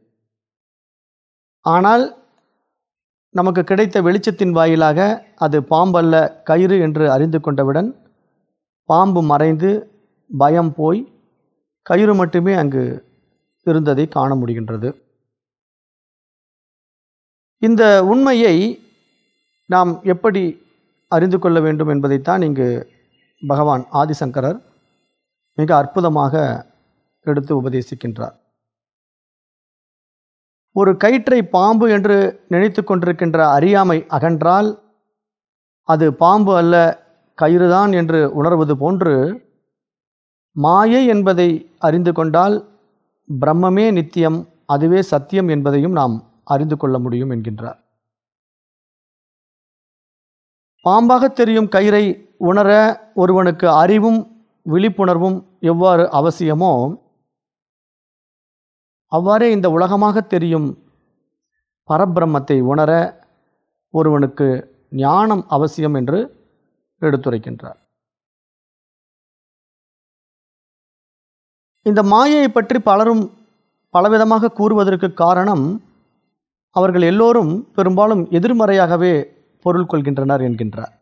ஆனால் நமக்கு கிடைத்த வெளிச்சத்தின் வாயிலாக அது பாம்பல்ல கயிறு என்று அறிந்து கொண்டவுடன் பாம்பு மறைந்து பயம் போய் கயிறு மட்டுமே அங்கு இருந்ததை காண முடிகின்றது இந்த உண்மையை நாம் எப்படி அறிந்து கொள்ள வேண்டும் என்பதைத்தான் இங்கு பகவான் ஆதிசங்கரர் மிக அற்புதமாக எடுத்து உபதேசிக்கின்றார் ஒரு கயிற்றை பாம்பு என்று நினைத்து கொண்டிருக்கின்ற அறியாமை அகன்றால் அது பாம்பு அல்ல கயிறுதான் என்று உணர்வது போன்று மாயை என்பதை அறிந்து கொண்டால் பிரம்மமே நித்தியம் அதுவே சத்தியம் என்பதையும் நாம் அறிந்து கொள்ள முடியும் என்கின்றார் பாம்பாக தெரியும் கயிறை உணர ஒருவனுக்கு அறிவும் விழிப்புணர்வும் எவ்வாறு அவசியமோ அவ்வாறே இந்த உலகமாக தெரியும் பரபிரம்மத்தை உணர ஒருவனுக்கு ஞானம் அவசியம் என்று எடுத்துரைக்கின்றார் இந்த மாயையை பற்றி பலரும் பலவிதமாக கூறுவதற்கு காரணம் அவர்கள் எல்லோரும் பெரும்பாலும் எதிர்மறையாகவே பொருள் கொள்கின்றனர் என்கின்றார்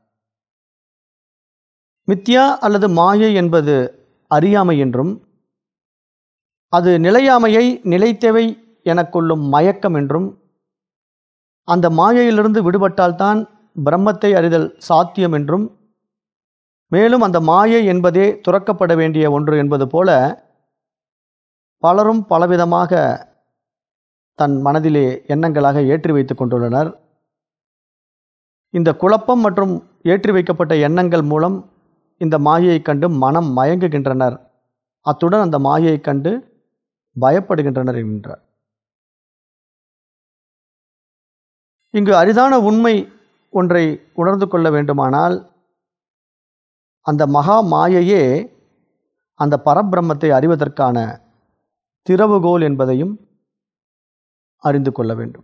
மித்யா அல்லது மாயை என்பது அறியாமை என்றும் அது நிலையாமையை நிலைத்தேவை எனக் கொள்ளும் மயக்கம் என்றும் அந்த மாயையிலிருந்து விடுபட்டால்தான் பிரம்மத்தை அறிதல் சாத்தியம் என்றும் மேலும் அந்த மாயை என்பதே துறக்கப்பட வேண்டிய ஒன்று என்பது போல பலரும் பலவிதமாக தன் மனதிலே எண்ணங்களாக ஏற்றி வைத்துக் கொண்டுள்ளனர் இந்த குழப்பம் மற்றும் ஏற்றி வைக்கப்பட்ட எண்ணங்கள் மூலம் இந்த மாயையை கண்டு மனம் மயங்குகின்றனர் அத்துடன் அந்த மாயையை கண்டு பயப்படுகின்றனர் என்கின்றார் இங்கு அரிதான உண்மை ஒன்றை உணர்ந்து கொள்ள வேண்டுமானால் அந்த மகா மாயையே அந்த பரபிரம்மத்தை அறிவதற்கான திறவுகோல் என்பதையும் அறிந்து கொள்ள வேண்டும்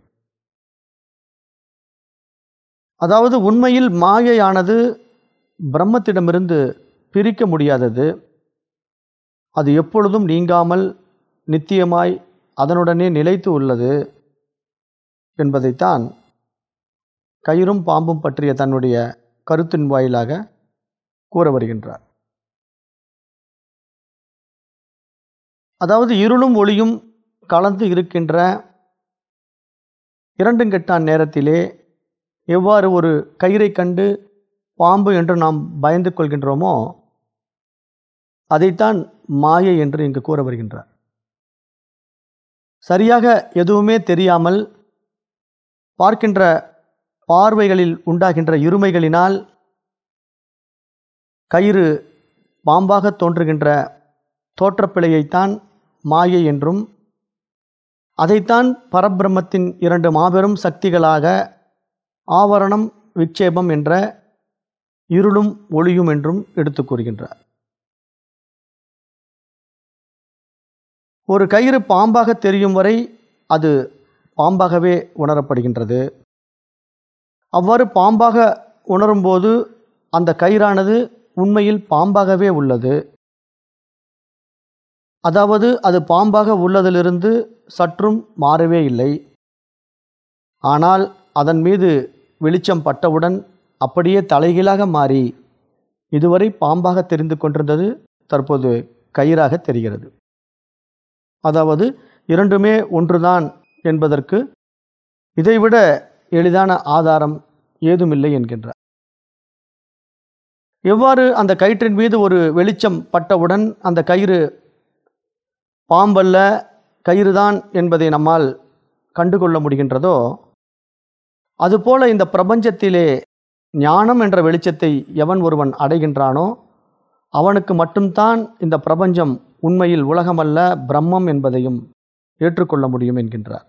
அதாவது உண்மையில் மாயையானது பிரம்மத்திடமிருந்து பிரிக்க முடியாதது அது எப்பொழுதும் நீங்காமல் நித்தியமாய் அதனுடனே நிலைத்து உள்ளது என்பதைத்தான் கயிறும் பாம்பும் பற்றிய தன்னுடைய கருத்தின் வாயிலாக கூற வருகின்றார் அதாவது இருளும் ஒளியும் கலந்து இருக்கின்ற இரண்டுங்கெட்டான் நேரத்திலே எவ்வாறு ஒரு கயிறை கண்டு பாம்பு என்று நாம் பயந்து கொள்கின்றோமோ அதைத்தான் மாயை என்று இங்கு கூற வருகின்றார் சரியாக எதுவுமே தெரியாமல் பார்க்கின்ற பார்வைகளில் உண்டாகின்ற இருமைகளினால் கயிறு பாம்பாக தோன்றுகின்ற தோற்றப்பிழையைத்தான் மாயை என்றும் அதைத்தான் பரபிரம்மத்தின் இரண்டு மாபெரும் சக்திகளாக ஆவரணம் விக்ஷேபம் என்ற இருளும் ஒளியும் என்றும் எடுத்து கூறுகின்றார் ஒரு கயிறு பாம்பாக தெரியும் வரை அது பாம்பாகவே உணரப்படுகின்றது அவ்வாறு பாம்பாக உணரும்போது அந்த கயிறானது உண்மையில் பாம்பாகவே உள்ளது அதாவது அது பாம்பாக உள்ளதிலிருந்து சற்றும் மாறவே இல்லை ஆனால் அதன் மீது வெளிச்சம் பட்டவுடன் அப்படியே தலைகீழாக மாறி இதுவரை பாம்பாக தெரிந்து கொண்டிருந்தது தற்போது கயிறாக தெரிகிறது அதாவது இரண்டுமே ஒன்றுதான் என்பதற்கு இதைவிட எளிதான ஆதாரம் ஏதுமில்லை என்கின்றார் எவ்வாறு அந்த கயிற்றின் மீது ஒரு வெளிச்சம் பட்டவுடன் அந்த கயிறு பாம்பல்ல கயிறுதான் என்பதை நம்மால் கண்டுகொள்ள முடிகின்றதோ அதுபோல இந்த பிரபஞ்சத்திலே ஞானம் என்ற வெளிச்சத்தை எவன் ஒருவன் அடைகின்றானோ அவனுக்கு மட்டும்தான் இந்த பிரபஞ்சம் உண்மையில் உலகமல்ல பிரம்மம் என்பதையும் ஏற்றுக்கொள்ள முடியும் என்கின்றார்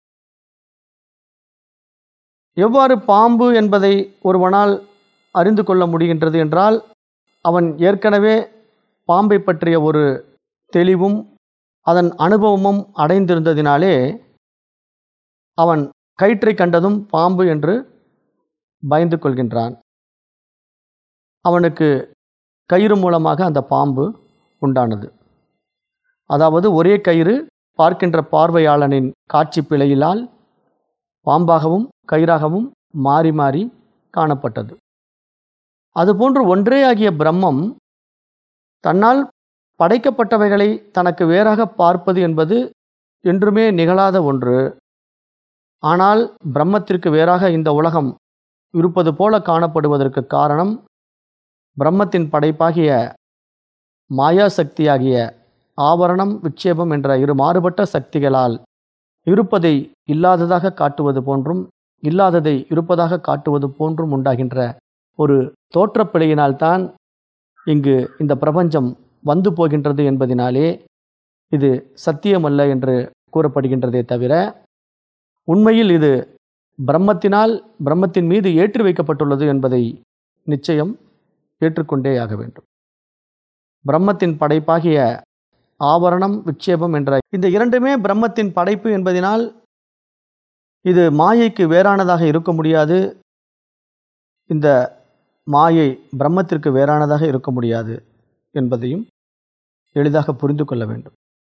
எவ்வாறு பாம்பு என்பதை ஒருவனால் அறிந்து கொள்ள முடிகின்றது என்றால் அவன் ஏற்கனவே பாம்பை பற்றிய ஒரு தெளிவும் அதன் அனுபவமும் அடைந்திருந்ததினாலே அவன் கயிற்றை கண்டதும் பாம்பு என்று பயந்து கொள்கின்றான் அவனுக்கு கயிறு மூலமாக அந்த பாம்பு உண்டானது அதாவது ஒரே கயிறு பார்க்கின்ற பார்வையாளனின் காட்சி பிழையிலால் பாம்பாகவும் கயிறாகவும் மாறி மாறி காணப்பட்டது அதுபோன்று ஒன்றே ஆகிய பிரம்மம் தன்னால் படைக்கப்பட்டவைகளை தனக்கு வேறாக பார்ப்பது என்பது என்றுமே நிகழாத ஒன்று ஆனால் பிரம்மத்திற்கு வேறாக இந்த உலகம் இருப்பது போல காணப்படுவதற்கு காரணம் பிரம்மத்தின் படைப்பாகிய மாயா சக்தியாகிய ஆவரணம் விட்சேபம் என்ற இரு மாறுபட்ட சக்திகளால் இருப்பதை இல்லாததாக காட்டுவது போன்றும் இல்லாததை இருப்பதாக காட்டுவது போன்றும் உண்டாகின்ற ஒரு தோற்றப்பிழையினால்தான் இங்கு இந்த பிரபஞ்சம் வந்து போகின்றது என்பதினாலே இது சத்தியமல்ல என்று கூறப்படுகின்றதே தவிர உண்மையில் இது பிரம்மத்தினால் பிரம்மத்தின் மீது ஏற்றி வைக்கப்பட்டுள்ளது என்பதை நிச்சயம் ஏற்றுக்கொண்டே ஆக வேண்டும் பிரம்மத்தின் படைப்பாகிய ஆவரணம் விட்சேபம் என்ற இந்த இரண்டுமே பிரம்மத்தின் படைப்பு என்பதினால் இது மாயைக்கு வேறானதாக இருக்க முடியாது இந்த மாயை பிரம்மத்திற்கு வேறானதாக இருக்க முடியாது என்பதையும் எளிதாக புரிந்து கொள்ள வேண்டும்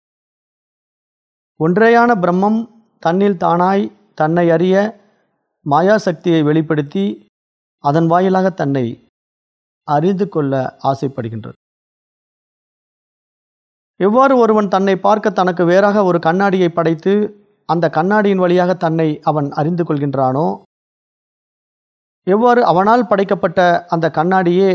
ஒன்றேயான பிரம்மம் தன்னில் தானாய் தன்னை அறிய மாயா சக்தியை வெளிப்படுத்தி அதன் வாயிலாக தன்னை அறிந்து கொள்ள ஆசைப்படுகின்றது எவ்வாறு ஒருவன் தன்னை பார்க்க தனக்கு வேறாக ஒரு கண்ணாடியை படைத்து அந்த கண்ணாடியின் வழியாக தன்னை அவன் அறிந்து கொள்கின்றானோ எவ்வாறு அவனால் படைக்கப்பட்ட அந்த கண்ணாடியே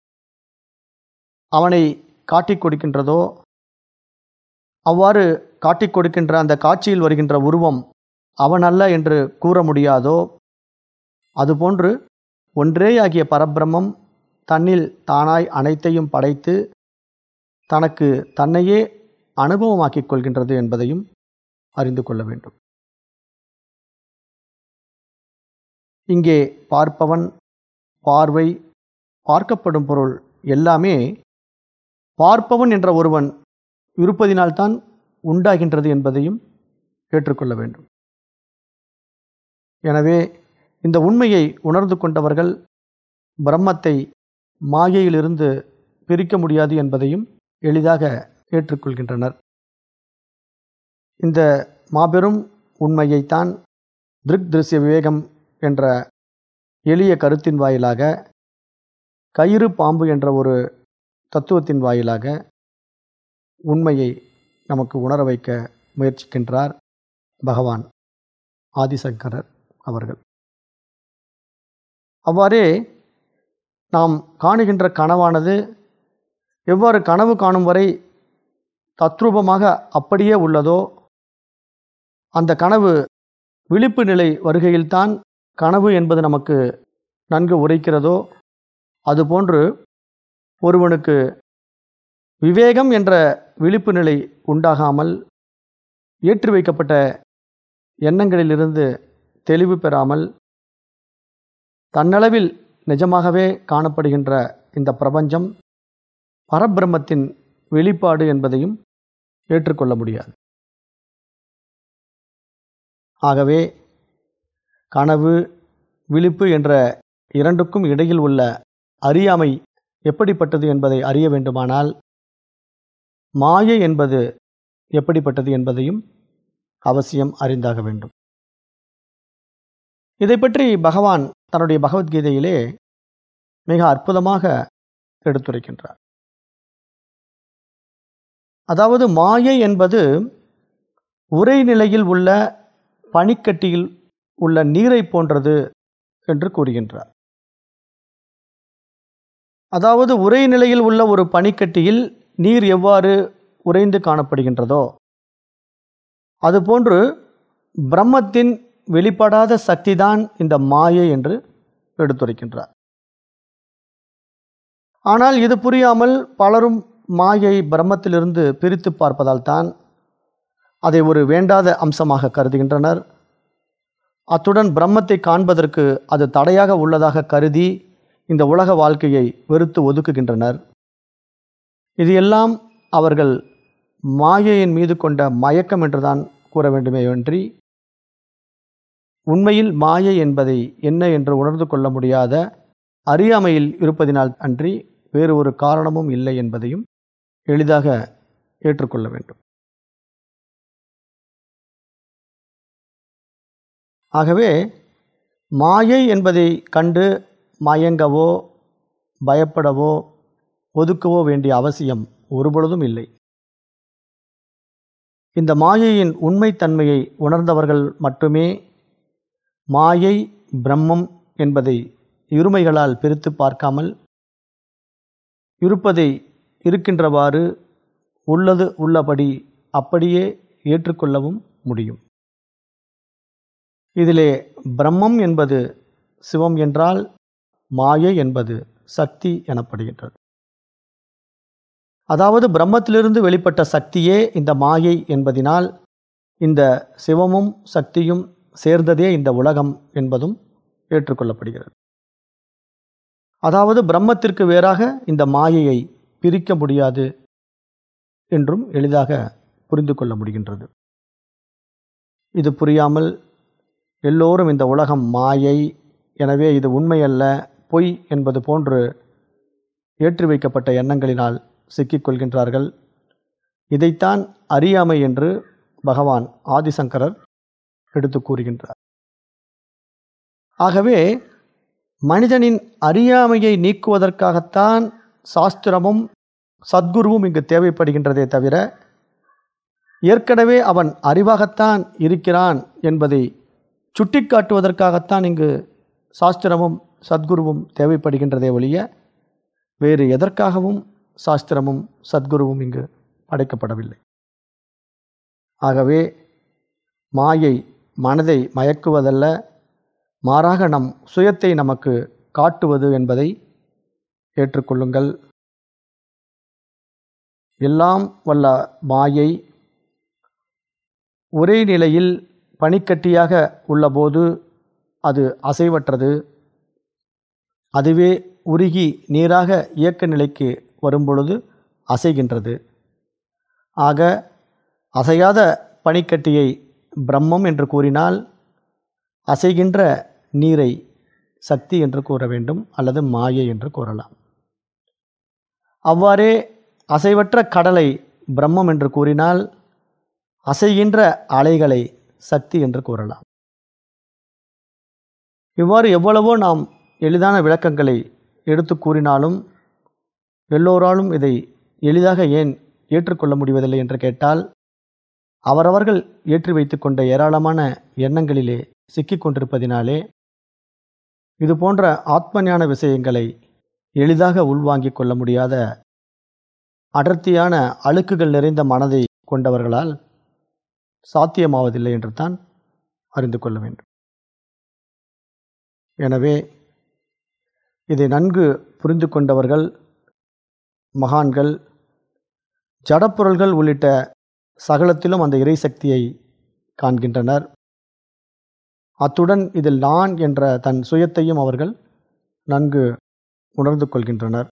அவனை காட்டிக் கொடுக்கின்றதோ அவ்வாறு காட்டிக் கொடுக்கின்ற அந்த காட்சியில் வருகின்ற உருவம் அவன் அல்ல என்று கூற முடியாதோ அதுபோன்று ஒன்றேயாகிய பரபிரம்மம் தன்னில் தானாய் அனைத்தையும் படைத்து தனக்கு தன்னையே அனுபவமாக்கிக் கொள்கின்றது என்பதையும் அறிந்து கொள்ள வேண்டும் இங்கே பார்ப்பவன் பார்வை பார்க்கப்படும் பொருள் எல்லாமே பார்ப்பவன் என்ற ஒருவன் இருப்பதினால்தான் உண்டாகின்றது என்பதையும் ஏற்றுக்கொள்ள வேண்டும் எனவே இந்த உண்மையை உணர்ந்து கொண்டவர்கள் பிரம்மத்தை மாயையிலிருந்து பிரிக்க முடியாது என்பதையும் எளிதாக ஏற்றுக்கொள்கின்றனர் இந்த மாபெரும் உண்மையைத்தான் திருக் திருஷ்ய விவேகம் என்ற எளிய கருத்தின் வாயிலாக கயிறு பாம்பு என்ற ஒரு தத்துவத்தின் வாயிலாக உண்மையை நமக்கு உணர வைக்க முயற்சிக்கின்றார் பகவான் ஆதிசங்கரர் அவர்கள் அவ்வாறே நாம் காணுகின்ற கனவானது எவ்வாறு கனவு காணும் வரை தத்ரூபமாக அப்படியே உள்ளதோ அந்த கனவு விழிப்பு நிலை வருகையில்தான் கனவு என்பது நமக்கு நன்கு உரைக்கிறதோ அதுபோன்று ஒருவனுக்கு விவேகம் என்ற விழிப்பு நிலை உண்டாகாமல் ஏற்றி வைக்கப்பட்ட எண்ணங்களிலிருந்து தெளிவு பெறாமல் தன்னளவில் நிஜமாகவே காணப்படுகின்ற இந்த பிரபஞ்சம் பரபிரம்மத்தின் வெளிப்பாடு என்பதையும் ஏற்றுக்கொள்ள முடியாது ஆகவே கனவு விழிப்பு என்ற இரண்டுக்கும் இடையில் உள்ள அறியாமை எப்படிப்பட்டது என்பதை அறிய வேண்டுமானால் மாயை என்பது எப்படிப்பட்டது என்பதையும் அவசியம் அறிந்தாக வேண்டும் இதை பற்றி பகவான் தன்னுடைய பகவத்கீதையிலே மிக அற்புதமாக எடுத்துரைக்கின்றார் அதாவது மாயை என்பது உரை நிலையில் உள்ள பனிக்கட்டியில் உள்ள நீரை போன்றது என்று கூறுகின்றார் அதாவது உரை நிலையில் உள்ள ஒரு பனிக்கட்டியில் நீர் எவ்வாறு உறைந்து காணப்படுகின்றதோ அதுபோன்று பிரம்மத்தின் வெளிப்படாத சக்திதான் இந்த மாயை என்று எடுத்துரைக்கின்றார் ஆனால் இது புரியாமல் பலரும் மாயை பிரம்மத்திலிருந்து பிரித்து பார்ப்பதால் தான் அதை ஒரு வேண்டாத அம்சமாக கருதுகின்றனர் அத்துடன் பிரம்மத்தை காண்பதற்கு அது தடையாக உள்ளதாக கருதி இந்த உலக வாழ்க்கையை வெறுத்து ஒதுக்குகின்றனர் இது எல்லாம் அவர்கள் மாயையின் மீது கொண்ட மயக்கம் என்றுதான் கூற வேண்டுமே அன்றி உண்மையில் மாயை என்பதை என்ன என்று உணர்ந்து கொள்ள முடியாத அறியாமையில் இருப்பதினால் அன்றி வேறு ஒரு காரணமும் இல்லை என்பதையும் எளிதாக ஏற்றுக்கொள்ள வேண்டும் ஆகவே மாயை என்பதை கண்டு மயங்கவோ பயப்படவோ ஒதுக்கவோ வேண்டிய அவசியம் ஒருபொழுதும் இல்லை இந்த மாயையின் உண்மைத்தன்மையை உணர்ந்தவர்கள் மட்டுமே மாயை பிரம்மம் என்பதை இருமைகளால் பிரித்து பார்க்காமல் இருப்பதை இருக்கின்றவாறு உள்ளது உள்ளபடி அப்படியே ஏற்றுக்கொள்ளவும் முடியும் இதிலே பிரம்மம் என்பது சிவம் என்றால் மாயை என்பது சக்தி எனப்படுகின்றது அதாவது பிரம்மத்திலிருந்து வெளிப்பட்ட சக்தியே இந்த மாயை என்பதினால் இந்த சிவமும் சக்தியும் சேர்ந்ததே இந்த உலகம் என்பதும் ஏற்றுக்கொள்ளப்படுகிறது அதாவது பிரம்மத்திற்கு வேறாக இந்த மாயையை பிரிக்க முடியாது என்றும் எளிதாக புரிந்து கொள்ள முடிகின்றது இது புரியாமல் எல்லோரும் இந்த உலகம் மாயை எனவே இது உண்மையல்ல பொய் என்பது போன்று ஏற்றி வைக்கப்பட்ட எண்ணங்களினால் சிக்கிக்கொள்கின்றார்கள் இதைத்தான் அறியாமை என்று பகவான் ஆதிசங்கரர் எடுத்து கூறுகின்றார் ஆகவே மனிதனின் அறியாமையை நீக்குவதற்காகத்தான் சாஸ்திரமும் சத்குருவும் இங்கு தேவைப்படுகின்றதே தவிர ஏற்கனவே அவன் அறிவாகத்தான் இருக்கிறான் என்பதை சுட்டிக்காட்டுவதற்காகத்தான் இங்கு சாஸ்திரமும் சத்குருவும் தேவைப்படுகின்றதே ஒழிய வேறு எதற்காகவும் சாஸ்திரமும் சத்குருவும் இங்கு படைக்கப்படவில்லை ஆகவே மாயை மனதை மயக்குவதல்ல மாறாக நம் சுயத்தை நமக்கு காட்டுவது என்பதை ஏற்றுக்கொள்ளுங்கள் எல்லாம் வல்ல மாயை ஒரே நிலையில் பனிக்கட்டியாக உள்ளபோது அது அசைவற்றது அதுவே உருகி நீராக இயக்க நிலைக்கு வரும்பொழுது அசைகின்றது ஆக அசையாத பனிக்கட்டியை பிரம்மம் என்று கூறினால் அசைகின்ற நீரை சக்தி என்று கூற வேண்டும் அல்லது மாயை என்று கூறலாம் அவ்வாறே அசைவற்ற கடலை பிரம்மம் என்று கூறினால் அசைகின்ற அலைகளை சக்தி என்று கூறலாம் இவ்வாறு எவ்வளவோ நாம் எளிதான விளக்கங்களை எடுத்து கூறினாலும் எல்லோராலும் இதை எளிதாக ஏன் ஏற்றுக்கொள்ள முடிவதில்லை என்று கேட்டால் அவரவர்கள் ஏற்றி வைத்து கொண்ட ஏராளமான எண்ணங்களிலே சிக்கிக் கொண்டிருப்பதினாலே இது போன்ற ஆத்ம ஞான விஷயங்களை எளிதாக உள்வாங்கிக் கொள்ள முடியாத அடர்த்தியான அழுக்குகள் நிறைந்த மனதை கொண்டவர்களால் சாத்தியமாவதில்லை என்று தான் அறிந்து கொள்ள வேண்டும் எனவே இதை நன்கு புரிந்து கொண்டவர்கள் மகான்கள் ஜடப்பொருள்கள் உள்ளிட்ட சகலத்திலும் அந்த இறை சக்தியை காண்கின்றனர் அத்துடன் இதில் நான் என்ற தன் சுயத்தையும் அவர்கள் நன்கு உணர்ந்து கொள்கின்றனர்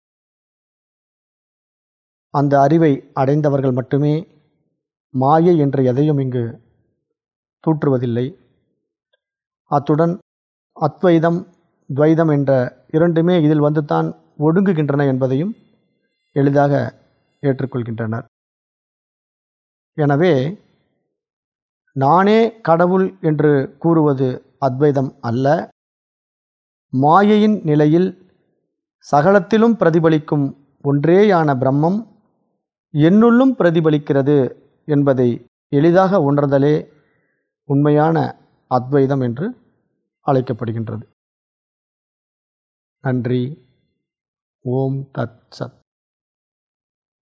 அந்த அறிவை அடைந்தவர்கள் மட்டுமே மாயை என்ற எதையும் இங்கு தூற்றுவதில்லை அத்துடன் அத்வைதம் துவைதம் என்ற இரண்டுமே இதில் வந்து தான் ஒடுங்குகின்றன என்பதையும் எளிதாக ஏற்றுக்கொள்கின்றனர் எனவே நானே கடவுள் என்று கூறுவது அத்வைதம் அல்ல மாயையின் நிலையில் சகலத்திலும் பிரதிபலிக்கும் ஒன்றேயான பிரம்மம் என்னுள்ளும் பிரதிபலிக்கிறது என்பதை எளிதாக உணர்தலே உண்மையான அத்வைதம் என்று அழைக்கப்படுகின்றது நன்றி ஓம் தத் சத்